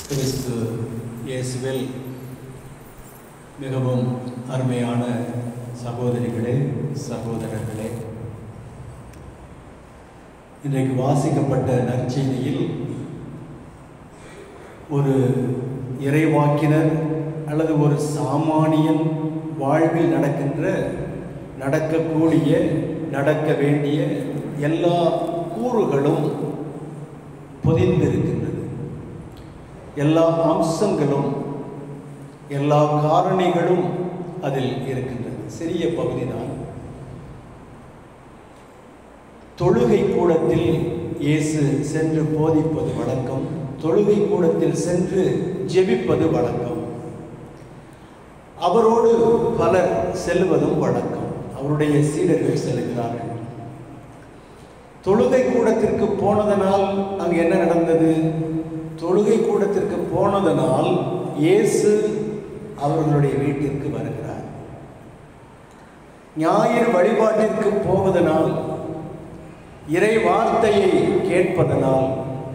கிறிஸ்து இயேசுவில் மிகவும் அருமையான சகோதரிகளே சகோதரர்களே இன்றைக்கு வாசிக்கப்பட்ட நற்செய்தியில் ஒரு இறைவாக்கினர் அல்லது ஒரு சாமானியன் வாழ்வில் நடக்கின்ற நடக்கக்கூடிய நடக்க வேண்டிய எல்லா கூறுகளும் பொதிந்திருக்கின்றது எல்லா அம்சங்களும் எல்லா காரணிகளும் அதில் இருக்கின்றது சிறிய பகுதிதான் தொழுகை கூடத்தில் இயேசு சென்று போதிப்பது வழக்கம் தொழுகை கூடத்தில் சென்று ஜெபிப்பது வழக்கம் அவரோடு பலர் செல்வதும் வழக்கம் அவருடைய சீடர்கள் செல்கிறார்கள் தொழுகை கூடத்திற்கு போனதனால் அங்கு என்ன நடந்தது தொழுகை கூடத்திற்கு போனதனால் இயேசு அவர்களுடைய வீட்டிற்கு வருகிறார் ஞாயிறு வழிபாட்டிற்கு போவதனால் இறை வார்த்தையை கேட்பதனால்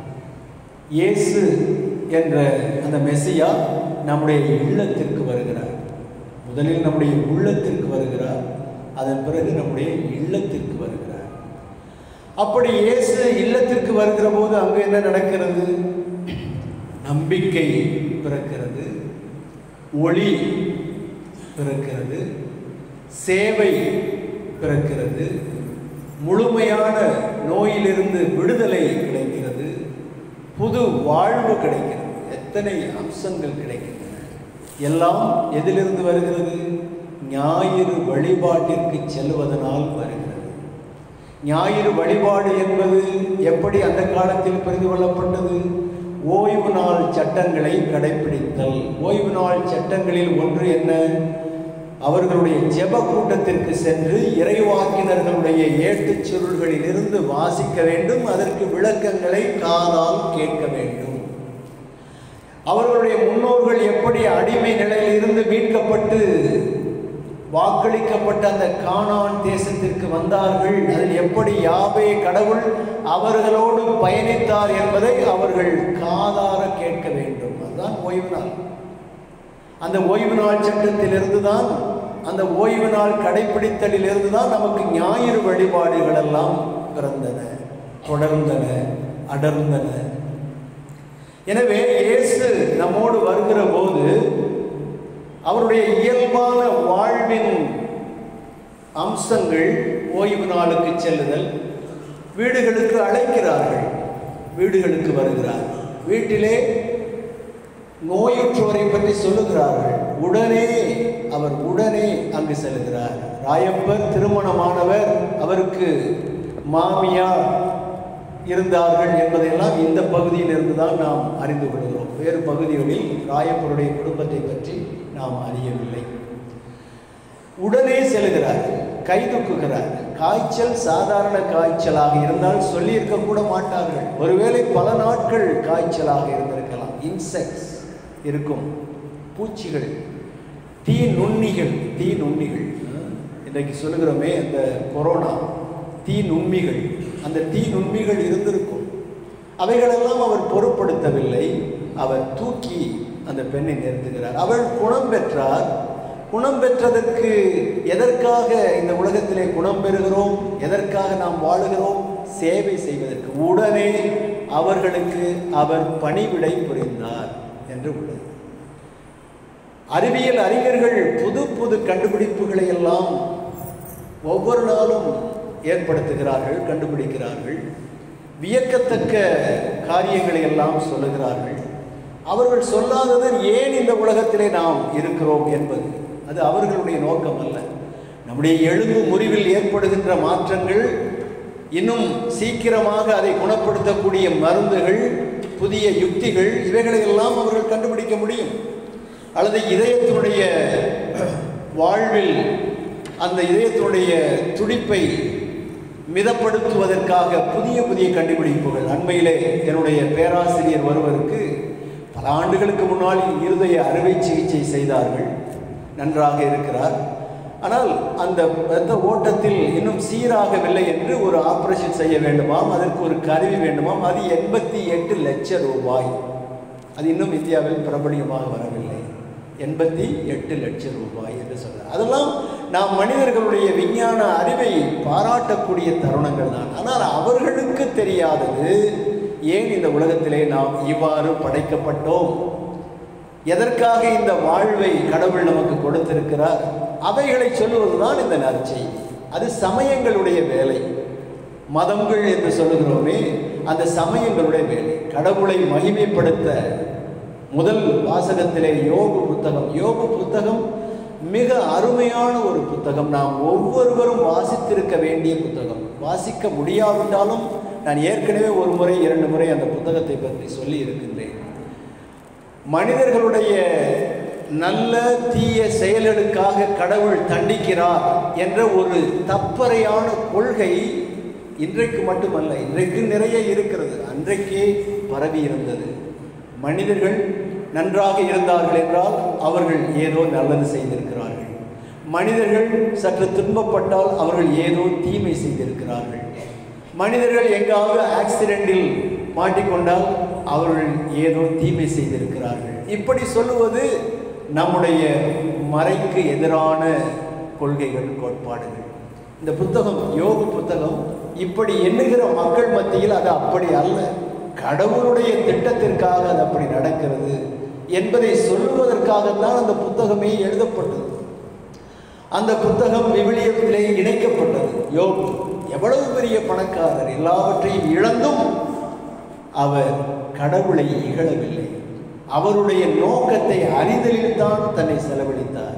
இயேசு என்ற அந்த மெசியா நம்முடைய இல்லத்திற்கு வருகிறார் முதலில் நம்முடைய உள்ளத்திற்கு வருகிறார் அதன் பிறகு நம்முடைய இல்லத்திற்கு வருகிறார் அப்படி இயேசு இல்லத்திற்கு வருகிற போது அங்கு என்ன நடக்கிறது நம்பிக்கை பிறக்கிறது ஒளி பிறக்கிறது சேவை பிறக்கிறது முழுமையான நோயிலிருந்து விடுதலை கிடைக்கிறது புது வாழ்வு கிடைக்கிறது எத்தனை அம்சங்கள் கிடைக்கின்றன எல்லாம் எதிலிருந்து வருகிறது ஞாயிறு வழிபாட்டிற்கு செல்வதனால் வருகிறது ஞாயிறு வழிபாடு என்பது எப்படி அந்த காலத்தில் புரிந்து கொள்ளப்பட்டது ஓய்வு நாள் சட்டங்களை கடைபிடித்தல் ஓய்வு நாள் சட்டங்களில் ஒன்று என்ன அவர்களுடைய ஜெப கூட்டத்திற்கு சென்று இறைவாக்கினர்களுடைய ஏட்டுச் சுருள்களில் இருந்து வாசிக்க வேண்டும் அதற்கு விளக்கங்களை காதால் கேட்க வேண்டும் அவர்களுடைய முன்னோர்கள் எப்படி அடிமை நிலையில் இருந்து மீட்கப்பட்டு வாக்களிக்கப்பட்ட அந்த கானான் தேசத்திற்கு வந்தார்கள் அதில் எப்படி யாவே கடவுள் அவர்களோடு பயணித்தார் என்பதை அவர்கள் காதார கேட்க வேண்டும் அதுதான் ஓய்வு நாள் அந்த ஓய்வு நாள் சட்டத்திலிருந்து தான் அந்த ஓய்வு நாள் கடைபிடித்தலிலிருந்து தான் நமக்கு ஞாயிறு வழிபாடுகள் எல்லாம் பிறந்தன தொடர்ந்தன அடர்ந்தன எனவே இயேசு நம்மோடு வருகிற போது அவருடைய இயல்பான வாழ்வின் அம்சங்கள் ஓய்வு நாளுக்கு செல்லுதல் வீடுகளுக்கு அழைக்கிறார்கள் வீடுகளுக்கு வருகிறார் வீட்டிலே நோயுற்றோரை பற்றி சொல்லுகிறார்கள் உடனே அவர் உடனே அங்கு செல்கிறார் ராயப்பர் திருமணமானவர் அவருக்கு மாமியார் இருந்தார்கள் என்பதையெல்லாம் இந்த பகுதியில் இருந்து தான் நாம் அறிந்து கொள்கிறோம் வேறு பகுதிகளில் ராயப்பருடைய குடும்பத்தை பற்றி நாம் அறியவில்லை உடனே செல்கிறார் கை தூக்குகிறார் காய்ச்சல் சாதாரண காய்ச்சலாக இருந்தால் சொல்லியிருக்க கூட மாட்டார்கள் ஒருவேளை பல நாட்கள் காய்ச்சலாக இருந்திருக்கலாம் இன்செக்ட்ஸ் இருக்கும் பூச்சிகள் தீ நுண்ணிகள் தீ நுண்ணிகள் இன்றைக்கு சொல்லுகிறோமே அந்த கொரோனா தீ நுண்மிகள் அந்த தீ நுண்மிகள் இருந்திருக்கும் அவைகளெல்லாம் அவர் பொருட்படுத்தவில்லை அவர் தூக்கி அந்த பெண்ணை நிறுத்துகிறார் அவள் குணம் பெற்றார் குணம் பெற்றதற்கு எதற்காக இந்த உலகத்திலே குணம் பெறுகிறோம் எதற்காக நாம் வாழுகிறோம் சேவை செய்வதற்கு உடனே அவர்களுக்கு அவர் பணிவிடை புரிந்தார் என்று உள்ளது அறிவியல் அறிஞர்கள் புது புது கண்டுபிடிப்புகளை எல்லாம் ஒவ்வொரு நாளும் ஏற்படுத்துகிறார்கள் கண்டுபிடிக்கிறார்கள் வியக்கத்தக்க காரியங்களை எல்லாம் சொல்லுகிறார்கள் அவர்கள் சொல்லாதது ஏன் இந்த உலகத்திலே நாம் இருக்கிறோம் என்பது அது அவர்களுடைய நோக்கம் அல்ல நம்முடைய எலும்பு முறிவில் ஏற்படுகின்ற மாற்றங்கள் இன்னும் சீக்கிரமாக அதை குணப்படுத்தக்கூடிய மருந்துகள் புதிய யுக்திகள் இவைகளை எல்லாம் அவர்கள் கண்டுபிடிக்க முடியும் அல்லது இதயத்தினுடைய வாழ்வில் அந்த இதயத்தினுடைய துடிப்பை மிதப்படுத்துவதற்காக புதிய புதிய கண்டுபிடிப்புகள் அண்மையிலே என்னுடைய பேராசிரியர் ஒருவருக்கு பல ஆண்டுகளுக்கு முன்னால் இருதய அறுவை சிகிச்சை செய்தார்கள் நன்றாக இருக்கிறார் ஆனால் அந்த இரத்த ஓட்டத்தில் இன்னும் சீராகவில்லை என்று ஒரு ஆபரேஷன் செய்ய வேண்டுமாம் அதற்கு ஒரு கருவி வேண்டுமாம் அது எண்பத்தி எட்டு லட்சம் ரூபாய் அது இன்னும் இந்தியாவில் பிரபலியமாக வரவில்லை எண்பத்தி எட்டு லட்சம் ரூபாய் என்று சொல்றார் அதெல்லாம் நாம் மனிதர்களுடைய விஞ்ஞான அறிவை பாராட்டக்கூடிய தருணங்கள் தான் ஆனால் அவர்களுக்கு தெரியாதது ஏன் இந்த உலகத்திலே நாம் இவ்வாறு படைக்கப்பட்டோம் எதற்காக இந்த வாழ்வை கடவுள் நமக்கு கொடுத்திருக்கிறார் அவைகளை சொல்லுவதுதான் இந்த நற்செய்தி அது சமயங்களுடைய வேலை மதங்கள் என்று சொல்லுகிறோமே அந்த சமயங்களுடைய வேலை கடவுளை மகிமைப்படுத்த முதல் வாசகத்திலே யோகு புத்தகம் யோகு புத்தகம் மிக அருமையான ஒரு புத்தகம் நாம் ஒவ்வொருவரும் வாசித்திருக்க வேண்டிய புத்தகம் வாசிக்க முடியாவிட்டாலும் நான் ஏற்கனவே ஒரு முறை இரண்டு முறை அந்த புத்தகத்தை பற்றி சொல்லி இருக்கின்றேன் மனிதர்களுடைய நல்ல தீய செயல்களுக்காக கடவுள் தண்டிக்கிறார் என்ற ஒரு தப்பறையான கொள்கை இன்றைக்கு மட்டுமல்ல இன்றைக்கு நிறைய இருக்கிறது அன்றைக்கே பரவி இருந்தது மனிதர்கள் நன்றாக இருந்தார்கள் என்றால் அவர்கள் ஏதோ நல்லது செய்திருக்கிறார்கள் மனிதர்கள் சற்று துன்பப்பட்டால் அவர்கள் ஏதோ தீமை செய்திருக்கிறார்கள் மனிதர்கள் எங்காவது ஆக்சிடென்டில் மாட்டிக்கொண்டால் அவர்கள் ஏதோ தீமை செய்திருக்கிறார்கள் இப்படி சொல்லுவது நம்முடைய மறைக்கு எதிரான கொள்கைகள் கோட்பாடுகள் இந்த புத்தகம் யோக புத்தகம் இப்படி எண்ணுகிற மக்கள் மத்தியில் அது அப்படி அல்ல கடவுளுடைய திட்டத்திற்காக அது அப்படி நடக்கிறது என்பதை சொல்லுவதற்காகத்தான் அந்த புத்தகமே எழுதப்பட்டது அந்த புத்தகம் விவிலியத்திலே இணைக்கப்பட்டது யோபு எவ்வளவு பெரிய பணக்காரர் எல்லாவற்றையும் இழந்தும் அவர் கடவுளை இகழவில்லை அவருடைய நோக்கத்தை அறிதலில் தான் தன்னை செலவழித்தார்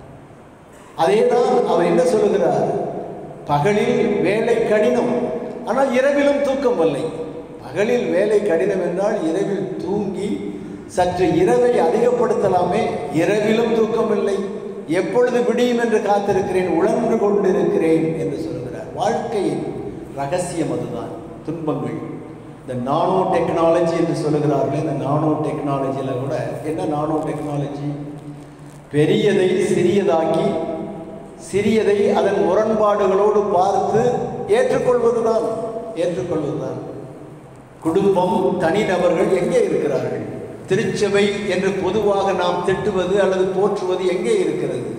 அதேதான் அவர் என்ன சொல்லுகிறார் பகலில் வேலை கடினம் ஆனால் இரவிலும் தூக்கம் இல்லை பகலில் வேலை கடினம் என்றால் இரவில் தூங்கி சற்று இரவை அதிகப்படுத்தலாமே இரவிலும் தூக்கம் இல்லை எப்பொழுது விடியும் என்று காத்திருக்கிறேன் உழன்று கொண்டிருக்கிறேன் என்று சொல்கிறார் வாழ்க்கையின் ரகசியம் அதுதான் துன்பங்கள் இந்த நானோ டெக்னாலஜி என்று சொல்லுகிறார்கள் இந்த நானோ டெக்னாலஜியில் கூட என்ன நானோ டெக்னாலஜி பெரியதை சிறியதாக்கி சிறியதை அதன் முரண்பாடுகளோடு பார்த்து ஏற்றுக்கொள்வதுதான் ஏற்றுக்கொள்வதுதான் குடும்பம் தனிநபர்கள் எங்கே இருக்கிறார்கள் திருச்சபை என்று பொதுவாக நாம் திட்டுவது அல்லது போற்றுவது எங்கே இருக்கிறது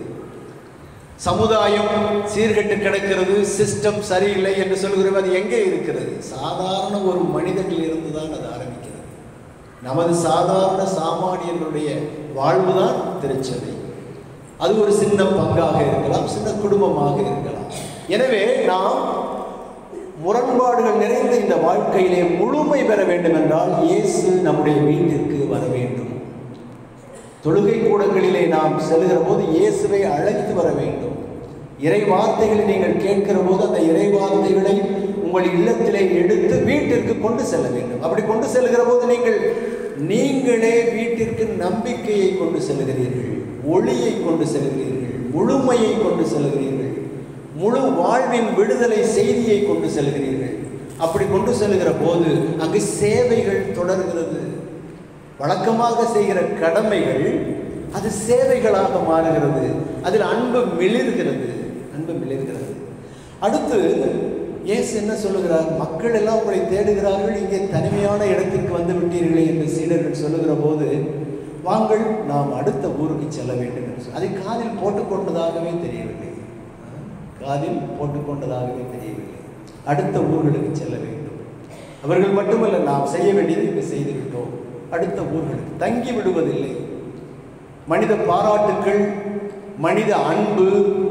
சமுதாயம் சீர்கெட்டு கிடக்கிறது சிஸ்டம் சரியில்லை என்று சொல்கிறது அது எங்கே இருக்கிறது சாதாரண ஒரு மனிதனில் இருந்து தான் அது ஆரம்பிக்கிறது நமது சாதாரண சாமானியர்களுடைய வாழ்வுதான் திருச்சபை அது ஒரு சின்ன பங்காக இருக்கலாம் சின்ன குடும்பமாக இருக்கலாம் எனவே நாம் முரண்பாடுகள் நிறைந்த இந்த வாழ்க்கையிலே முழுமை பெற வேண்டும் என்றால் இயேசு நம்முடைய வீட்டிற்கு வர வேண்டும் தொழுகை கூடங்களிலே நாம் செல்கிற போது இயேசுவை அழைத்து வர வேண்டும் இறை வார்த்தைகளை நீங்கள் கேட்கிற போது அந்த இறை வார்த்தைகளை உங்கள் இல்லத்திலே எடுத்து வீட்டிற்கு கொண்டு செல்ல வேண்டும் அப்படி கொண்டு செல்கிற போது நீங்கள் நீங்களே வீட்டிற்கு நம்பிக்கையை கொண்டு செல்கிறீர்கள் ஒளியை கொண்டு செல்கிறீர்கள் முழுமையை கொண்டு செல்கிறீர்கள் முழு வாழ்வின் விடுதலை செய்தியை கொண்டு செல்கிறீர்கள் அப்படி கொண்டு செல்கிற போது அங்கு சேவைகள் தொடர்கிறது வழக்கமாக செய்கிற கடமைகள் அது சேவைகளாக மாறுகிறது அதில் அன்பு மிளிர்கிறது அன்பு மிளிர்கிறது அடுத்து இயேசு என்ன சொல்லுகிறார் மக்கள் எல்லாம் உங்களை தேடுகிறார்கள் இங்கே தனிமையான இடத்திற்கு வந்து விட்டீர்களே என்று சீடர்கள் சொல்லுகிற போது வாங்கள் நாம் அடுத்த ஊருக்கு செல்ல வேண்டும் என்று சொல்லி அதை காதில் போட்டுக்கொண்டதாகவே தெரியவில்லை காதில் போட்டுக்கொண்டதாகவே தெரியவில்லை அடுத்த ஊர்களுக்கு செல்ல வேண்டும் அவர்கள் மட்டுமல்ல நாம் செய்ய வேண்டியது இங்கு செய்துவிட்டோம் அடுத்த ஊர்களுக்கு தங்கி விடுவதில்லை மனித பாராட்டுக்கள் மனித அன்பு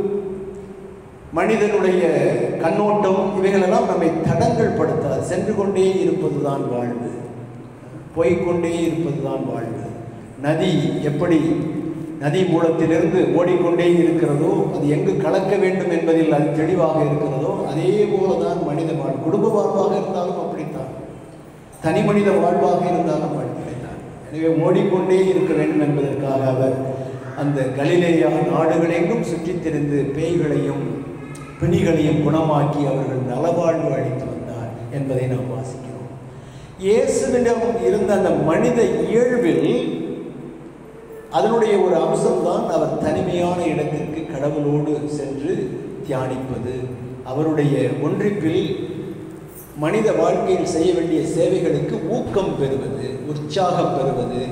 மனிதனுடைய கண்ணோட்டம் இவைகளெல்லாம் நம்மை தடங்கள் படுத்தாது சென்று கொண்டே இருப்பதுதான் வாழ்வு போய்கொண்டே இருப்பதுதான் வாழ்வு நதி எப்படி நதி மூலத்திலிருந்து ஓடிக்கொண்டே இருக்கிறதோ அது எங்கு கலக்க வேண்டும் என்பதில் அது தெளிவாக இருக்கிறதோ அதே போலதான் மனித வாழ்வு குடும்ப வாழ்வாக இருந்தாலும் அப்படித்தான் தனி மனித வாழ்வாக இருந்தாலும் அப்படித்தான் எனவே ஓடிக்கொண்டே இருக்க வேண்டும் என்பதற்காக அவர் அந்த கலிலேயா நாடுகளெங்கும் சுற்றித் திரிந்து பேய்களையும் பிணிகளையும் குணமாக்கி அவர்கள் நலவாழ்வு அளித்து வந்தார் என்பதை நாம் வாசிக்கிறோம் இயேசுவிடம் இருந்த அந்த மனித இயல்பில் அதனுடைய ஒரு அம்சம்தான் அவர் தனிமையான இடத்திற்கு கடவுளோடு சென்று தியானிப்பது அவருடைய ஒன்றிப்பில் மனித வாழ்க்கையில் செய்ய வேண்டிய சேவைகளுக்கு ஊக்கம் பெறுவது உற்சாகம் பெறுவது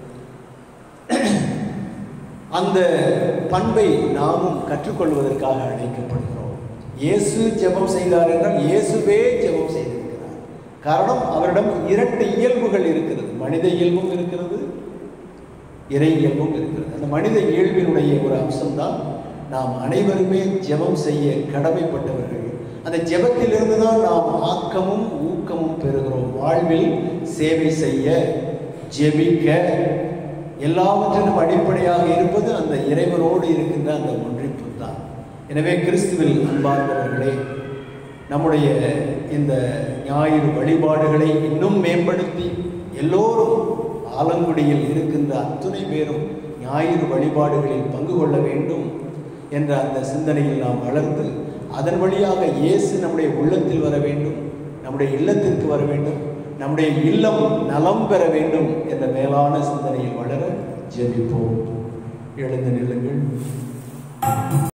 அந்த பண்பை நாமும் கற்றுக்கொள்வதற்காக அழைக்கப்படுகிறோம் இயேசு ஜெபம் செய்தார் என்றால் இயேசுவே ஜெபம் செய்திருக்கிறார் காரணம் அவரிடம் இரண்டு இயல்புகள் இருக்கிறது மனித இயல்பும் இருக்கிறது இறை இயல்பும் இருக்கிறது அந்த மனித இயல்பினுடைய ஒரு அம்சம்தான் நாம் அனைவருமே ஜெபம் செய்ய கடமைப்பட்டவர்கள் அந்த ஜெபத்திலிருந்து தான் நாம் ஆக்கமும் ஊக்கமும் பெறுகிறோம் வாழ்வில் சேவை செய்ய ஜெபிக்க எல்லாவற்றிலும் அடிப்படையாக இருப்பது அந்த இறைவனோடு இருக்கின்ற அந்த ஒன்றிப்பு தான் எனவே கிறிஸ்துவில் அன்பார்ந்தவர்களே நம்முடைய இந்த ஞாயிறு வழிபாடுகளை இன்னும் மேம்படுத்தி எல்லோரும் ஆலங்குடியில் இருக்கின்ற அத்துணை பேரும் ஞாயிறு வழிபாடுகளில் பங்கு கொள்ள வேண்டும் என்ற அந்த சிந்தனையில் நாம் வளர்ந்து அதன் வழியாக இயேசு நம்முடைய உள்ளத்தில் வர வேண்டும் நம்முடைய இல்லத்திற்கு வர வேண்டும் நம்முடைய இல்லம் நலம் பெற வேண்டும் என்ற மேலான சிந்தனையில் வளர ஜெபிப்போம் எழுந்து நில்லுங்கள்